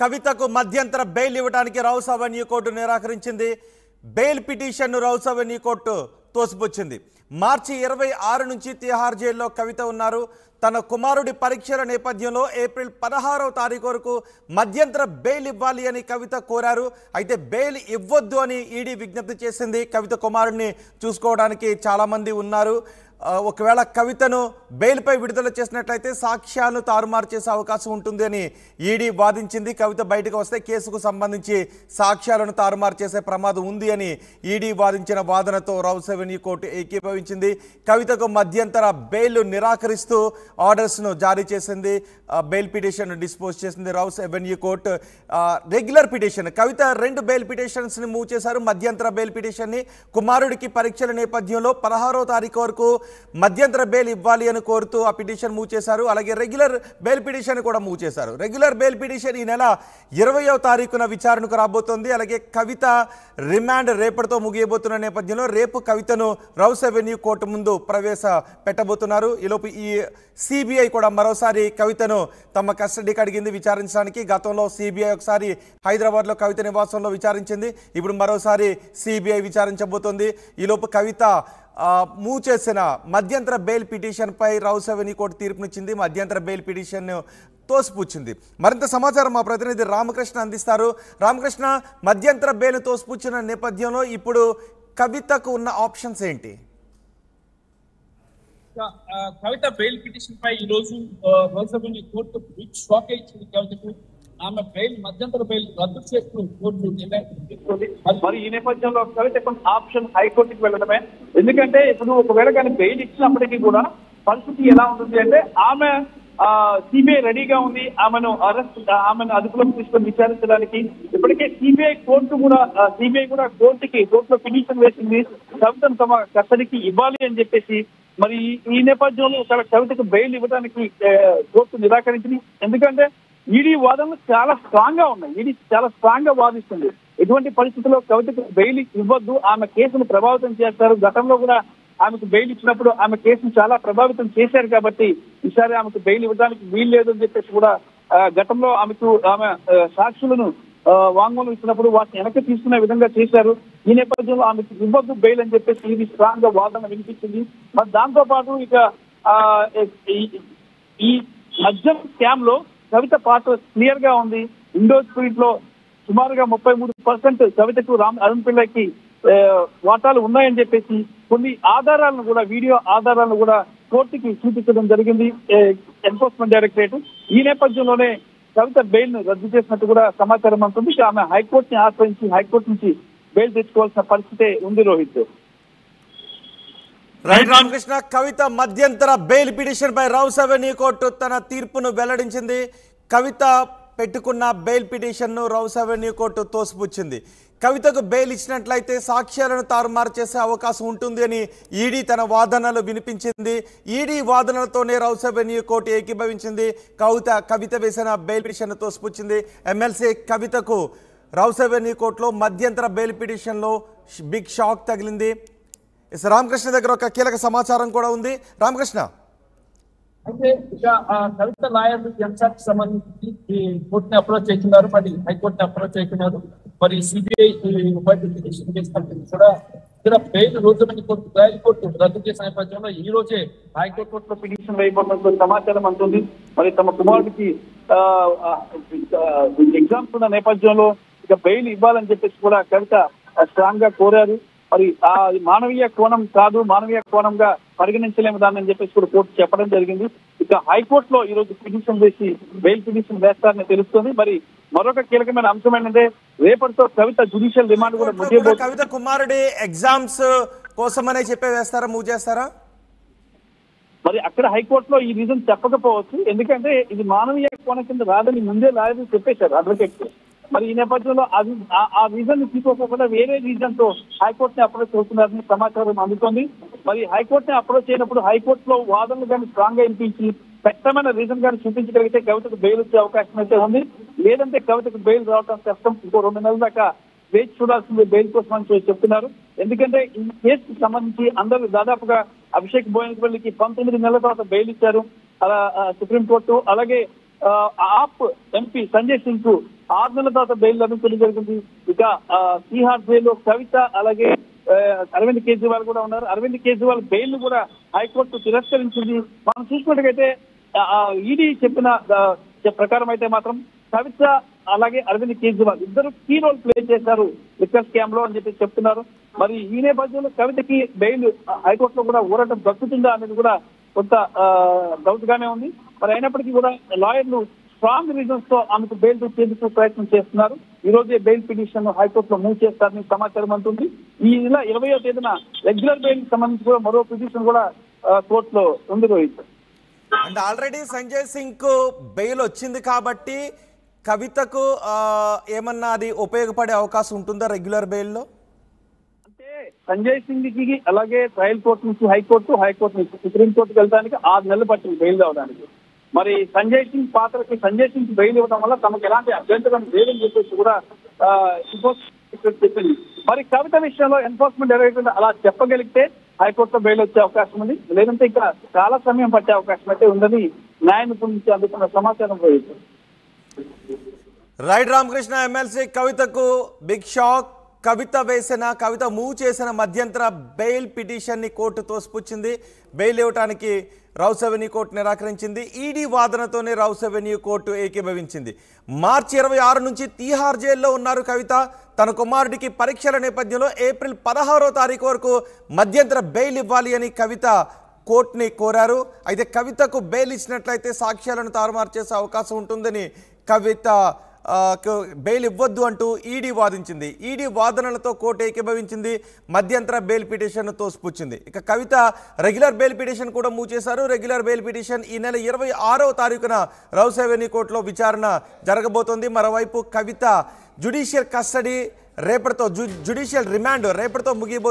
కవితకు మధ్యంతర బెయిల్ ఇవ్వడానికి రౌస్ అవెన్యూ కోర్టు నిరాకరించింది బెయిల్ పిటిషన్ను రౌస్ అవెన్యూ కోర్టు తోసిపుచ్చింది మార్చి ఇరవై ఆరు నుంచి తిహార్ జైల్లో కవిత ఉన్నారు తన కుమారుడి పరీక్షల నేపథ్యంలో ఏప్రిల్ పదహారవ తారీఖు వరకు మధ్యంతర బెయిల్ ఇవ్వాలి అని కవిత కోరారు అయితే బెయిల్ ఇవ్వొద్దు అని ఈడీ విజ్ఞప్తి చేసింది కవిత కుమారుడిని చూసుకోవడానికి చాలామంది ఉన్నారు ఆ, ఒకవేళ కవితను బెయిల్పై విడుదల చేసినట్లయితే సాక్ష్యాలను తారుమారు చేసే అవకాశం ఉంటుంది అని ఈడీ వాదించింది కవిత బయటకు వస్తే కేసుకు సంబంధించి సాక్ష్యాలను తారుమారు చేసే ప్రమాదం ఉంది అని ఈడీ వాదించిన వాదనతో రౌస్ అవెన్యూ కోర్టు ఏకీభవించింది కవితకు మధ్యంతర బెయిల్ నిరాకరిస్తూ ఆర్డర్స్ను జారీ చేసింది ఆ, బెయిల్ పిటిషన్ డిస్పోజ్ చేసింది రౌస్ అవెన్యూ కోర్టు ఆ, రెగ్యులర్ పిటిషన్ కవిత రెండు బెయిల్ పిటిషన్స్ని మూవ్ చేశారు మధ్యంతర బెయిల్ పిటిషన్ని కుమారుడికి పరీక్షల నేపథ్యంలో పదహారో తారీఖు వరకు మధ్యంతర బెయిల్ ఇవ్వాలి అని కోరుతూ ఆ పిటిషన్ మూవ్ చేశారు అలాగే రెగ్యులర్ బెయిల్ పిటిషన్ కూడా మూవ్ చేశారు రెగ్యులర్ బెయిల్ పిటిషన్ ఈ నెల ఇరవయో తారీఖున విచారణకు రాబోతోంది అలాగే కవిత రిమాండ్ రేపటితో ముగియబోతున్న నేపథ్యంలో రేపు కవితను రౌస్ అవెన్యూ కోర్టు ముందు ప్రవేశ పెట్టబోతున్నారు ఈలోపు ఈ సిబిఐ కూడా మరోసారి కవితను తమ కస్టడీకి అడిగింది విచారించడానికి గతంలో సిబిఐ ఒకసారి హైదరాబాద్లో కవిత నివాసంలో విచారించింది ఇప్పుడు మరోసారి సిబిఐ విచారించబోతోంది ఈలోపు కవిత ఆ, మూవ్ చేసిన మధ్యంతర బెయిల్ పిటిషన్పై రౌస్ అవెన్యూ కోర్టు తీర్పునిచ్చింది మధ్యంతర బెయిల్ పిటిషన్ తోసిపుచ్చింది మరింత సమాచారం మా ప్రతినిధి రామకృష్ణ అందిస్తారు రామకృష్ణ మధ్యంతర బెయిల్ తోసిపుచ్చిన నేపథ్యంలో ఇప్పుడు కవితకు ఉన్న ఆప్షన్స్ ఏంటి ఆ, కవిత బెయిల్ పిటిషన్ పై ఈ రోజు లోక్సభని కోర్టు బిగ్ షాక్ ఇచ్చింది కవితకు ఆమె బెయిల్ మధ్యంతర బెయిల్ రద్దు చేస్తూ కోర్టు నిర్ణయం తీసుకుంది మరి ఈ నేపథ్యంలో కవిత కొంత ఆప్షన్ హైకోర్టుకి వెళ్ళడమే ఎందుకంటే ఇప్పుడు ఒకవేళ కానీ బెయిల్ ఇచ్చినప్పటికీ కూడా పరిస్థితి ఎలా ఉంటుంది అంటే ఆమె సిబిఐ రెడీగా ఉంది ఆమెను అరెస్ట్ ఆమెను అదుపులోకి తీసుకొని విచారించడానికి ఇప్పటికే సిబిఐ కోర్టు కూడా సిబిఐ కూడా కోర్టుకి కోర్టులో పిటిషన్ వేసింది కవితను తమ కస్టడీకి ఇవ్వాలి అని చెప్పేసి మరి ఈ- ఈ నేపథ్యంలో ఒకవేళ కవితకు బెయిల్ ఇవ్వడానికి ఆ, కోర్టు నిరాకరించింది ఎందుకంటే ఈడీ వాదనలు చాలా స్ట్రాంగ్ గా ఉన్నాయి ఈడీ చాలా స్ట్రాంగ్ గా వాదిస్తుంది ఎటువంటి పరిస్థితుల్లో కవితకు బెయిల్ ఇవ్వద్దు ఆమె కేసును ప్రభావితం చేస్తారు గతంలో కూడా ఆమెకు బెయిల్ ఇచ్చినప్పుడు ఆమె కేసును చాలా ప్రభావితం చేశారు కాబట్టి ఈసారి ఆమెకు బెయిల్ ఇవ్వడానికి వీలు లేదు అని చెప్పేసి కూడా ఆ, గతంలో ఆమెకు ఆమె ఆ, సాక్షులను ఆ, వాంగ్మూలం ఇచ్చినప్పుడు వాటిని వెనక్కి తీసుకునే విధంగా చేశారు ఈ నేపథ్యంలో ఆమెకు ఇవ్వద్దు బెయిల్ అని చెప్పేసి ఇది స్ట్రాంగ్ గా వాదన వినిపించింది మరి దాంతో పాటు ఇక ఆ, ఈ- ఈ మద్యం స్కామ్ లో కవిత పాత్ర క్లియర్ గా ఉంది ఇండో స్పీడ్ లో సుమారుగా ముప్పై మూడు పర్సెంట్ కవితకు రామ్ అరుణ్ పిల్లకి ఆ, వాటాలు ఉన్నాయని చెప్పేసి కొన్ని ఆధారాలను కూడా వీడియో ఆధారాలను కూడా కోర్టుకి చూపించడం జరిగింది ఎన్ఫోర్స్మెంట్ డైరెక్టరేట్ ఈ నేపథ్యంలోనే కవిత బెయిల్ ను రద్దు చేసినట్టు కూడా సమాచారం అందుతుంది ఇక ఆమె హైకోర్టుని ఆశ్రయించి హైకోర్టు నుంచి బెయిల్ తెచ్చుకోవాల్సిన పరిస్థితి ఉంది రోహిత్ రైట్ రామకృష్ణ కవిత మధ్యంతర బెయిల్ పిటిషన్ పై రౌస్ అవెన్యూ కోర్టు తన తీర్పును వెల్లడించింది కవిత పెట్టుకున్న బెయిల్ పిటిషన్ను రౌస్ అవెన్యూ కోర్టు తోసిపుచ్చింది కవితకు బెయిల్ ఇచ్చినట్లయితే సాక్ష్యాలను తారుమారు చేసే అవకాశం ఉంటుంది అని ఈడీ తన వాదనలు వినిపించింది ఈడీ వాదనలతోనే రౌస్ అవెన్యూ కోర్టు ఏకీభవించింది కవిత కవిత వేసిన బెయిల్ పిటిషన్ తోసిపుచ్చింది ఎమ్మెల్సీ కవితకు రౌస్ అవెన్యూ కోర్టులో మధ్యంతర బెయిల్ పిటిషన్లో బిగ్ షాక్ తగిలింది ఎస్ రామకృష్ణ దగ్గర ఒక కీలక సమాచారం కూడా ఉంది రామకృష్ణ అయితే ఇక ఆ కవిత లాయర్లు ఈ అంశానికి సంబంధించి ఈ కోర్టుని అప్రోచ్ చేస్తున్నారు మరి హైకోర్టుని అప్రోచ్ చేస్తున్నారు మరి సిబిఐ పిటిషన్ చేసినప్పటికీ కూడా ఇక్కడ బెయిల్ రోజుమని కోర్టు ట్రయల్ కోర్టు రద్దు చేసిన నేపథ్యంలో ఈ రోజే హైకోర్టు కోర్టులో పిటిషన్ వేయబడినట్టు సమాచారం అందుతుంది మరి తమ కుమారుడికి ఎగ్జామ్స్ ఉన్న నేపథ్యంలో ఇక బెయిల్ ఇవ్వాలని చెప్పేసి కూడా కవిత స్ట్రాంగ్ గా కోరారు మరి ఆ మానవీయ కోణం కాదు మానవీయ కోణంగా పరిగణించలేము దాన్ని అని చెప్పేసి కూడా కోర్టు చెప్పడం జరిగింది ఇక హైకోర్టులో ఈ రోజు పిటిషన్ వేసి బెయిల్ పిటిషన్ వేస్తారని తెలుస్తుంది మరి మరొక కీలకమైన అంశం ఏంటంటే రేపటితో కవిత జుడిషియల్ రిమాండ్ కూడా ఇప్పుడు ముగియబోతుంది కవిత కుమారుడి ఎగ్జామ్స్ కోసమనే చెప్పే వేస్తారా మూవ్ చేస్తారా మరి అక్కడ హైకోర్టులో ఈ రీజన్ చెప్పకపోవచ్చు ఎందుకంటే ఇది మానవీయ కోణం కింద రాదని ముందే లాయర్లు చెప్పేశారు అడ్వకేట్ మరి ఈ నేపథ్యంలో అది ఆ- ఆ రీజన్ తీసుకోకుండా వేరే రీజన్ తో హైకోర్టు ని అప్రోచ్ అవుతున్నారని సమాచారం అందుతోంది మరి హైకోర్టు ని అప్రోచ్ అయినప్పుడు హైకోర్టులో వాదనలు కానీ స్ట్రాంగ్ గా వినిపించి ఖచ్చితమైన రీజన్ కానీ చూపించగలిగితే కవితకు బెయిల్ వచ్చే అవకాశం అయితే ఉంది లేదంటే కవితకు బెయిల్ రావడం కష్టం ఇంకో రెండు నెలల దాకా వేచి చూడాల్సింది బెయిల్ కోసం అని చెప్పి చెప్తున్నారు ఎందుకంటే ఈ కేసుకు సంబంధించి అందరూ దాదాపుగా అభిషేక్ బోయినపల్లికి పంతొమ్మిది నెలల తర్వాత బెయిల్ ఇచ్చారు అలా ఆ, సుప్రీంకోర్టు అలాగే ఆ, ఆప్ ఎంపీ సంజయ్ సింగ్ కు ఆరు నెలల తర్వాత బెయిల్ లభించడం జరిగింది ఇక ఆ, తీహార్ జైల్లో కవిత అలాగే ఆ, అరవింద్ కేజ్రీవాల్ కూడా ఉన్నారు అరవింద్ కేజ్రీవాల్ బెయిల్ కూడా హైకోర్టు తిరస్కరించింది మనం చూసుకున్నట్టుగైతే ఈడీ చెప్పిన ఆ, చె- ప్రకారం అయితే మాత్రం కవిత అలాగే అరవింద్ కేజ్రీవాల్ ఇద్దరు కీ రోల్ ప్లే చేశారు లిక్కర్ స్కామ్ లో అని చెప్పి చెప్తున్నారు మరి ఈ నేపథ్యంలో కవితకి బెయిల్ హైకోర్టులో కూడా ఊరటం దక్కుతుందా అనేది కూడా కొంత డౌట్ గానే ఉంది మరి అయినప్పటికీ కూడా లాయర్లు స్ట్రాంగ్ రీజన్స్ తో ఆమెకు బెయిల్ తెచ్చేందుకు ప్రయత్నం చేస్తున్నారు ఈ రోజే బెయిల్ పిటిషన్ హైకోర్టులో మూవ్ చేస్తారని సమాచారం అంటుంది ఈ నెల ఇరవయో తేదీన రెగ్యులర్ బెయిల్ సంబంధించి కూడా మరో పిటిషన్ కూడా ఆ, కోర్టులో ఉంది రోహిత్ అండ్ ఆల్రెడీ సంజయ్ సింగ్ కు బెయిల్ వచ్చింది కాబట్టి కవితకు ఆ, ఏమన్నా అది ఉపయోగపడే అవకాశం ఉంటుందా రెగ్యులర్ బెయిల్లో అంటే సంజయ్ సింగ్ కి అలాగే ట్రయల్ కోర్టు నుంచి హైకోర్టు హైకోర్టు నుంచి సుప్రీం కోర్టుకి వెళ్ళడానికి ఆరు నెలలు పట్టింది బెయిల్ రావడానికి మరి సంజయ్ సింగ్ పాత్రకి సంజయ్ సింగ్ బెయిల్ ఇవ్వడం వల్ల తమకు ఎలాంటి అభ్యంతరం లేదని చెప్పేసి కూడా ఆ, enforcement చెప్పింది మరి కవిత విషయంలో ఎన్ఫోర్స్మెంట్ డైరెక్టర్ అలా చెప్పగలిగితే హైకోర్టులో బెయిల్ వచ్చే అవకాశం ఉంది లేదంటే ఇంకా చాలా సమయం పట్టే అవకాశం అయితే ఉందని న్యాయ నిపుణుల నుంచి అందుకున్న సమాచారం పోయింది రైట్ రామకృష్ణ ఎమ్మెల్సీ కవితకు బిగ్ షాక్ కవిత వేసిన కవిత మూవ్ చేసిన మధ్యంతర బెయిల్ పిటిషన్ని కోర్టు తోసిపుచ్చింది బెయిల్ ఇవ్వడానికి రౌస్ అవెన్యూ కోర్టు నిరాకరించింది ఈడీ వాదనతోనే రౌస్ అవెన్యూ కోర్టు ఏకీభవించింది మార్చి ఇరవై ఆరు నుంచి తీహార్ జైల్లో ఉన్నారు కవిత తన కుమారుడికి పరీక్షల నేపథ్యంలో ఏప్రిల్ పదహారో తారీఖు వరకు మధ్యంతర బెయిల్ ఇవ్వాలి అని కవిత కోర్టుని కోరారు అయితే కవితకు బెయిల్ ఇచ్చినట్లయితే సాక్ష్యాలను తారుమారు చేసే అవకాశం ఉంటుందని కవిత ఆ, కు- బెయిల్ ఇవ్వద్దు అంటూ ఈడీ వాదించింది ఈడీ వాదనలతో కోర్టు ఏకీభవించింది మధ్యంతర బెయిల్ పిటిషన్ తోసిపుచ్చింది ఇక కవిత రెగ్యులర్ బెయిల్ పిటిషన్ కూడా మూవ్ చేశారు రెగ్యులర్ బెయిల్ పిటిషన్ ఈ నెల ఇరవై ఆరవ తారీఖున రౌస్ అవెన్యూ కోర్టులో విచారణ జరగబోతోంది మరోవైపు కవిత జుడిషియల్ కస్టడీ రేపటితో జు జుడిషియల్ రిమాండ్ రేపటితో ముగియబో